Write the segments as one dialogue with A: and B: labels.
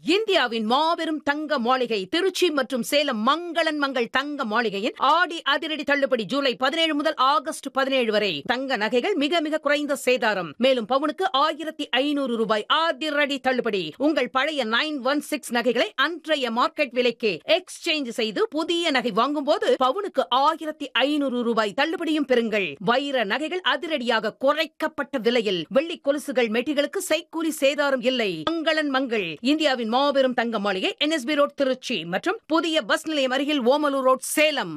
A: இந்தியாவின் மாபெரும் தங்க மாளிகை திருச்சி மற்றும் சேலம் மங்களன் மங்கள் தங்க மாளிகையின் ஆடி அதிரடி தள்ளுபடி ஜூலை பதினேழு முதல் ஆகஸ்ட் பதினேழு வரை தங்க நகைகள் மிக மிக குறைந்த சேதாரம் மேலும் பவுனுக்கு ஆயிரத்தி ஐநூறு ரூபாய் அதிரடி தள்ளுபடி உங்கள் பழைய நைன் ஒன் சிக்ஸ் நகைகளை அன்றைய மார்க்கெட் விலைக்கு எக்ஸ்சேஞ்ச் செய்து புதிய நகை வாங்கும் போது பவுனுக்கு ஆயிரத்தி ஐநூறு ரூபாய் தள்ளுபடியும் பெறுங்கள் வைர நகைகள் அதிரடியாக குறைக்கப்பட்ட விலையில் வெள்ளி கொலுசுகள் மெட்டிகளுக்கு செய்கூலி சேதாரம் இல்லை மங்களன் மங்கள் இந்தியாவின் மாபெரும் தங்க மாளிகை என்எஸ்பி ரோட் திருச்சி மற்றும் புதிய பஸ் நிலையம் அருகில் Omalur road Salem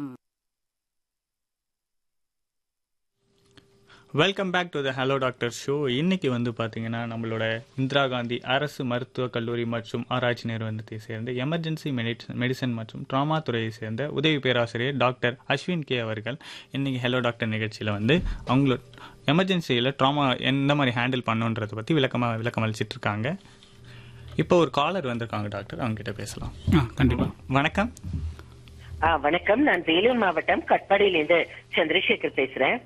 B: welcome back to the hello doctor show இன்னைக்கு வந்து பார்த்தீங்கன்னா நம்மளோட இந்திரா காந்தி அரசு மருத்துவக் கல்லூரி மற்றும் ஆராய்ச்சி நிறுவனத்தை சேர்ந்த எமர்ஜென்சி மெடிசன் மற்றும் ட்ராமா துறையை சேர்ந்த உதவி பேராசிரியர் டாக்டர் அஸ்வின் கே அவர்கள் இன்னைக்கு ஹலோ டாக்டர் நிகழ்ச்சியில் வந்து அவங்களோட எமர்ஜென்சியில் ட்ராமா எந்த மாதிரி ஹேண்டில் பண்ணுன்றதை பற்றி விளக்கமாக விளக்கம் அளிச்சிட்டு இருக்காங்க இப்போ ஒரு காலர் வந்திருக்காங்க டாக்டர் அவங்க கிட்ட பேசலாம்
C: ஆ கண்டிப்பா
B: வணக்கம்
D: ஆ வணக்கம் நான் வேலூர் மாவட்டம் கட்பாடியிலிருந்து சந்திரசேகர் பேசுறேன்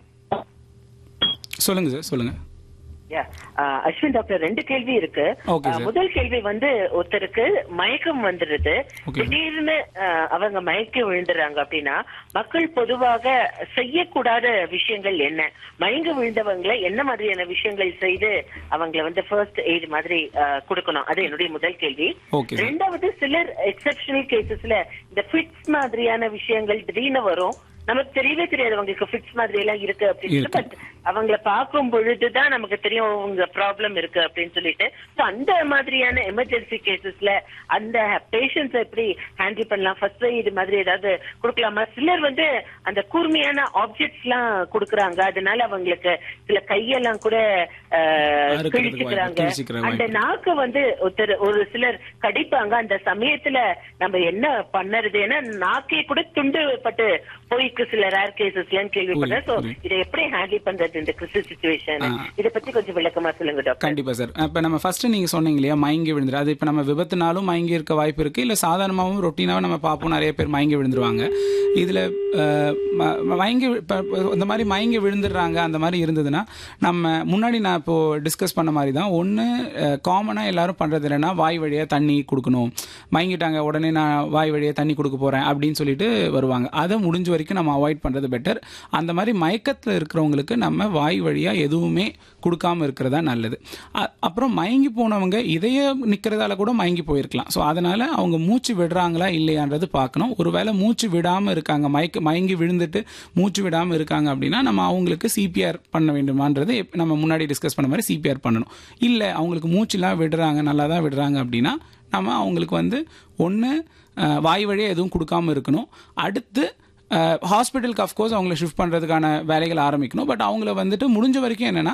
C: சொல்லுங்க சார் சொல்லுங்க
D: யா, ஆ, அஸ்வின் டாக்டர் ரெண்டு கேள்வி இருக்கு
C: Okay,
D: ஆ,
C: sir.
D: முதல் கேள்வி வந்து ஒருத்தருக்கு மயக்கம் வந்துடுது
C: Okay.
D: திடீர்னு ஆ, அவங்க மயக்கி விழுந்துறாங்க அப்படின்னா மக்கள் பொதுவாக செய்யக்கூடாத விஷயங்கள் என்ன மயங்கி விழுந்தவங்களை என்ன மாதிரியான விஷயங்கள் செய்து அவங்களை வந்து ஃபர்ஸ்ட் எய்ட் மாதிரி ஆ, கொடுக்கணும் அது என்னுடைய முதல் கேள்வி
C: Okay, sir.
D: ரெண்டாவது சிலர் எக்ஸெப்ஷனல் கேசஸ்ல இந்த ஃபிட்ஸ் மாதிரியான விஷயங்கள் திடீர்னு வரும் நமக்கு தெரியவே தெரியாது அவங்களுக்கு ஃபிட்ஸ் மாதிரி எல்லாம் இருக்கு அப்படின்னு
C: இருக்கு.
D: பட் அவங்கள பார்க்கும் பொழுதுதான் நமக்கு தெரியும் உங்க ப்ராப்ளம் இருக்கு அப்படின்னு சொல்லிட்டு So, அந்த மாதிரியான எமர்ஜென்சி கேசஸ்ல அந்த பேஷண்ட்ஸ் எப்படி ஹேண்டில் பண்ணலாம் ஃபர்ஸ்ட் எய்ட் மாதிரி ஏதாவது கொடுக்கலாமா சிலர் வந்து அந்த கூர்மையான ஆப்ஜெக்ட்ஸ் எல்லாம் கொடுக்கறாங்க அதனால அவங்களுக்கு சில கையெல்லாம் கூட அஹ்,
C: அறுக்கிறதுக்கு வாய்ப்பு,
D: கிழிச்சுக்கிறாங்க
C: கிழிச்சுக்கிற
D: அந்த
C: வாய்ப்பு.
D: நாக்கு வந்து ஒருத்தர் ஒரு சிலர் கடிப்பாங்க அந்த சமயத்துல நம்ம என்ன பண்ணறது ஏன்னா நாக்கே கூட துண்டு பட்டு போய்க்கு சில ரேர் கேசஸ்லாம் கேள்விப்பட்டேன் சோ
C: புரியுது.
D: இதை எப்படி ஹேண்டில் பண்றது இந்த கிறிஸ்து சுச்சுவேஷன்
C: ஆ.
D: இத பத்தி கொஞ்சம் விளக்கமா சொல்லுங்க டாக்டர்
C: கண்டிப்பா சார் இப்ப நம்ம ஃபர்ஸ்ட் நீங்க சொன்னீங்க இல்லையா மயங்கி விழுந்துரு அது இப்ப நம்ம விபத்துனாலும் மயங்கி இருக்க வாய்ப்பு இருக்கு இல்ல சாதாரணமாகவும் ரொட்டீனாவும் நம்ம பார்ப்போம் நிறைய பேர் மயங்கி விழுந்துருவாங்க இதுல அஹ், ம- ம- மயங்கி வி- இப்ப இப்ப இந்த மாதிரி மயங்கி விழுந்துடுறாங்க அந்த மாதிரி இருந்ததுன்னா நம்ம முன்னாடி நான் இப்போ டிஸ்கஸ் பண்ண மாதிரி தான் ஒன்று காமனாக எல்லாரும் பண்றது என்னன்னா வாய் வழியா தண்ணி கொடுக்கணும் மயங்கிட்டாங்க உடனே நான் வாய் வழியா தண்ணி கொடுக்க போறேன் அப்படின்னு சொல்லிட்டு வருவாங்க அதை முடிஞ்ச வரைக்கும் நம்ம அவாய்ட் பண்றது பெட்டர் அந்த மாதிரி மயக்கத்தில் இருக்கிறவங்களுக்கு நம்ம வாய் வழியா எதுவுமே கொடுக்காம இருக்கிறதா நல்லது அ- அப்புறம் மயங்கி போனவங்க இதய நிக்கிறதால கூட மயங்கி போயிருக்கலாம் ஸோ அதனால அவங்க மூச்சு விடுறாங்களா இல்லையான்றது பார்க்கணும் ஒருவேளை மூச்சு விடாம இருக்காங்க மயக்க மயங்கி விழுந்துட்டு மூச்சு விடாம இருக்காங்க அப்படின்னா நம்ம அவங்களுக்கு சிபிஆர் பண்ண வேண்டுமான்றது எப்ப- நம்ம முன்னாடி டிஸ்கஸ் பண்ண மாதிரி சிபிஆர் பண்ணணும் இல்லை அவங்களுக்கு மூச்சுலாம் விடுறாங்க நல்லா தான் விடுறாங்க அப்படின்னா நம்ம அவங்களுக்கு வந்து ஒன்று வாய் வழியாக எதுவும் கொடுக்காம இருக்கணும் அடுத்து ஹாஸ்பிட்டலுக்கு அஃப்கோர்ஸ் அவங்கள ஷிஃப்ட் பண்ணுறதுக்கான வேலைகள் ஆரம்பிக்கணும் பட் அவங்கள வந்துட்டு முடிஞ்ச வரைக்கும் என்னென்னா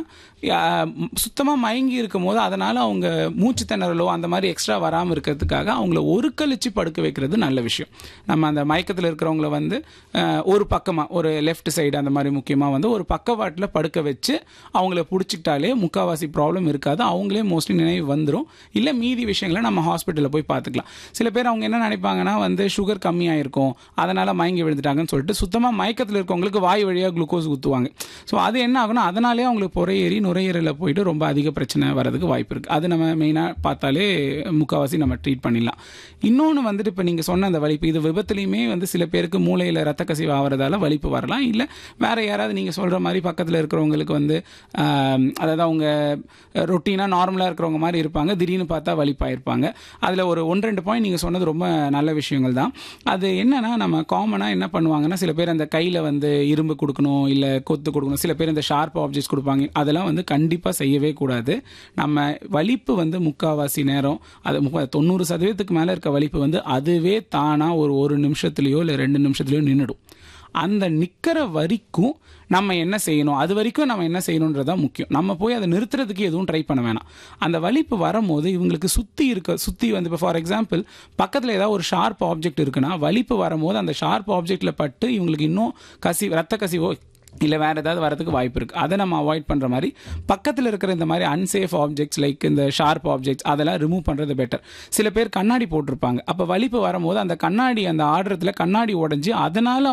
C: சுத்தமாக மயங்கி இருக்கும் போது அதனால் அவங்க மூச்சு திணறலோ அந்த மாதிரி எக்ஸ்ட்ரா வராமல் இருக்கிறதுக்காக அவங்கள ஒரு கழிச்சு படுக்க வைக்கிறது நல்ல விஷயம் நம்ம அந்த மயக்கத்தில் இருக்கிறவங்கள வந்து அஹ், ஒரு பக்கமாக ஒரு லெஃப்ட் சைடு அந்த மாதிரி முக்கியமாக வந்து ஒரு பக்கவாட்டில் படுக்க வச்சு அவங்கள பிடிச்சிக்கிட்டாலே முக்காவாசி ப்ராப்ளம் இருக்காது அவங்களே மோஸ்ட்லி நினைவு வந்துடும் இல்லை மீதி விஷயங்களை நம்ம ஹாஸ்பிட்டலில் போய் பார்த்துக்கலாம் சில பேர் அவங்க என்ன நினைப்பாங்கன்னா வந்து சுகர் கம்மியாக இருக்கும் அதனால் மயங்கி விழுந்துட்டாங்கன்னு சொல்லிட்டு சுத்தமாக மயக்கத்தில் இருக்கவங்களுக்கு வாய் வழியாக குளுக்கோஸ் ஊற்றுவாங்க ஸோ அது என்ன ஆகும்னா அதனாலே அவங்களுக்கு புறையேறி நுரையீரலில் போயிட்டு ரொம்ப அதிக பிரச்சனை வரதுக்கு வாய்ப்பு இருக்குது அது நம்ம மெயினாக பார்த்தாலே முக்கால்வாசி நம்ம ட்ரீட் பண்ணிடலாம் இன்னொன்று வந்துட்டு இப்போ நீங்கள் சொன்ன அந்த வலிப்பு இது விபத்துலையுமே வந்து சில பேருக்கு மூளையில் ரத்த கசிவு ஆகிறதால வலிப்பு வரலாம் இல்லை வேற யாராவது நீங்கள் சொல்கிற மாதிரி பக்கத்தில் இருக்கிறவங்களுக்கு வந்து ஆம், அதாவது அவங்க ரொட்டீனாக நார்மலாக இருக்கிறவங்க மாதிரி இருப்பாங்க திடீர்னு பார்த்தா வலிப்பாயிருப்பாங்க அதில் ஒரு ஒன்று ரெண்டு பாயிண்ட் நீங்கள் சொன்னது ரொம்ப நல்ல விஷயங்கள் தான் அது என்னன்னா நம்ம காமனாக என்ன பண்ணுவாங்கன்னா சில பேர் அந்த கையில் வந்து இரும்பு கொடுக்கணும் இல்லை கொத்து கொடுக்கணும் சில பேர் இந்த ஷார்ப் ஆப்ஜெக்ட்ஸ் கொடுப்பாங்க அதெல்லாம் வந்து கண்டிப்பாக செய்யவே கூடாது நம்ம வலிப்பு வந்து முக்காவாசி நேரம் அது முக்கா தொண்ணூறு சதவீதத்துக்கு மேலே இருக்க வலிப்பு வந்து அதுவே தானாக ஒரு ஒரு நிமிஷத்துலையோ இல்லை ரெண்டு நிமிஷத்துலையோ நின்றுடும் அந்த நிக்கிற வரைக்கும் நம்ம என்ன செய்யணும் அது வரைக்கும் நம்ம என்ன செய்யணுன்றதா முக்கியம் நம்ம போய் அதை நிறுத்துறதுக்கு எதுவும் ட்ரை பண்ண வேணாம் அந்த வலிப்பு வரும்போது இவங்களுக்கு சுற்றி இருக்க சுற்றி வந்து இப்போ ஃபார் எக்ஸாம்பிள் பக்கத்தில் ஏதாவது ஒரு ஷார்ப் ஆப்ஜெக்ட் இருக்குன்னா வலிப்பு வரும்போது அந்த ஷார்ப் ஆப்ஜெக்டில் பட்டு இவங்களுக்கு இன்னும் கசி ரத்த கசிவோ இல்லை வேறு ஏதாவது வரதுக்கு வாய்ப்பு இருக்குது அதை நம்ம அவாய்ட் பண்ணுற மாதிரி பக்கத்தில் இருக்கிற இந்த மாதிரி அன்சேஃப் ஆப்ஜெக்ட்ஸ் லைக் இந்த ஷார்ப் ஆப்ஜெக்ட்ஸ் அதெல்லாம் ரிமூவ் பண்ணுறது பெட்டர் சில பேர் கண்ணாடி போட்டிருப்பாங்க அப்போ வலிப்பு வரும்போது அந்த கண்ணாடி அந்த ஆடுறதுல கண்ணாடி உடஞ்சி அதனால